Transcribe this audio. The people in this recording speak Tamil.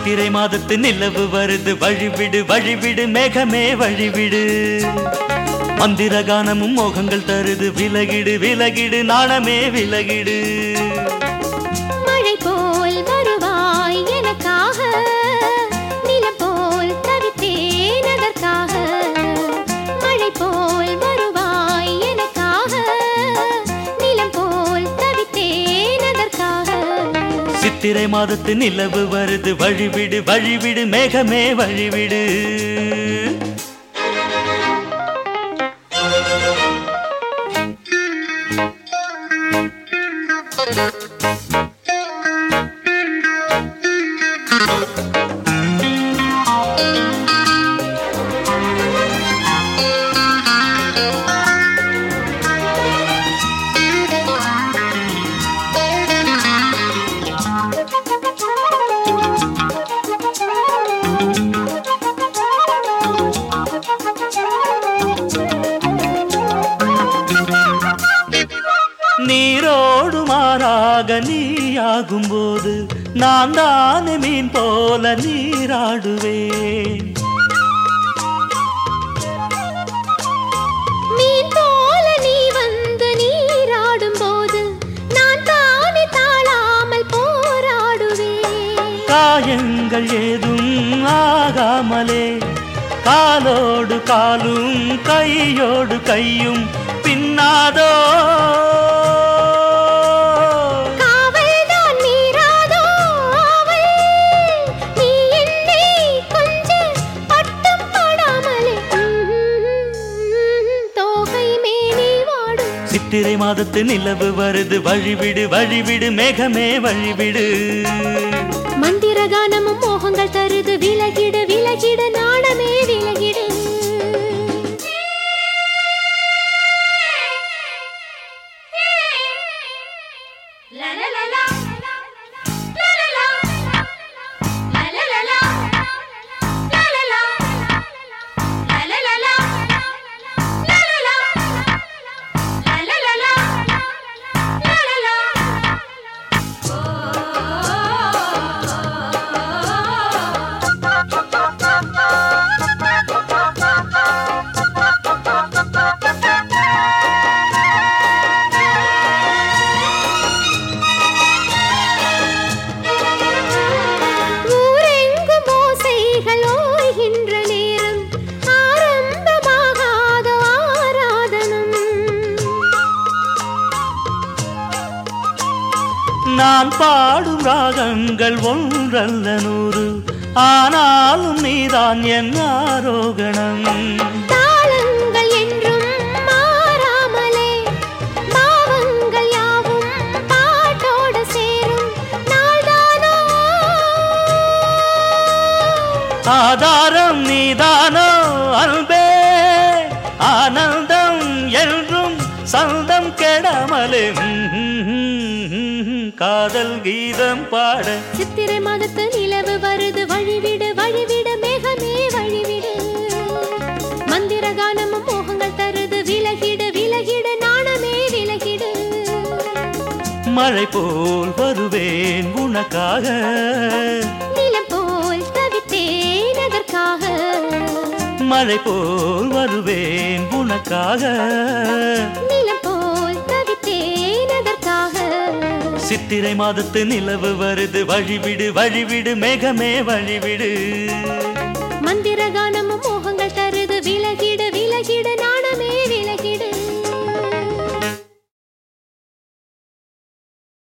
சித்திரை மாதத்து நிலவு வருது வழிவிடு வழிவிடு மேகமே வழிவிடு மந்திர கானமும் மோகங்கள் தருது விலகிடு விலகிடு நாணமே விலகிடு மழை போல் வருவாய் எனக்காக நிலம் போல் தவித்தேன் அதற்காக மழை போல் வருவாய் எனக்காக நிலம் போல் தவித்தேன் அதற்காக சித்திரை மாதத்து நிலவு வருது வழிவிடு வழிவிடு மேகமே வழிவிடு நீரோடு மாறாக நீயாகும் போது நான் தானே மீன் போல நீராடுவேன் மீன் போல நீ வந்து நீராடும் போது நான் தானே தாழாமல் போராடுவேன் காயங்கள் ஏதும் ஆகாமலே காலோடு காலும் கையோடு கையும் பின்னாதோ காவல்தான் மீறாதோ ஆவல். நீ என்னை கொஞ்சம் பட்டம் படாமலே ம்ம், தோகை மேனி வாடும் சித்திரை மாதத்து நிலவு வருது வழிவிடு வழிவிடு மேகமே வழிவிடு மந்திர கானமும் மோகங்கள் தருது விலகிடு விலகிடு நாணமே விலகிடு ஊரெங்கும் ஓசைகள் ஓய்கின்ற நேரம் ஆரம்பமாகாத ஆராதனம் நான் பாடும் ராகங்கள் ஒன்றல்ல நூறு ஆனாலும் நீதான் என் ஆரோகணம் தாளங்கள் என்றும் மாறாமலே பாவங்கள் யாவும் பாட்டோடு சேரும் நாள்தானோ ஆதாரம் நீதானோ அன்பே ஆனந்தம் என்றும் சந்தம் கெடாமலே காதல் கீதம் பாட சித்திரை மாதத்து நிலவு வருது வழிவிடு வழிவிடு மேகமே வழிவிடு மந்திர கானமும் மோகங்கள் தருது விலகிடு விலகிடு நாணமே விலகிடு மழை போல் வருவேன் உனக்காக நிலம் போல் தவித்தேன் அதற்காக மழை போல் வருவேன் உனக்காக நிலம் போல் தவித்தேன் அதற்காக சித்திரை மாதத்து நிலவு வருது வழிவிடு வழிவிடு மேகமே வழிவிடு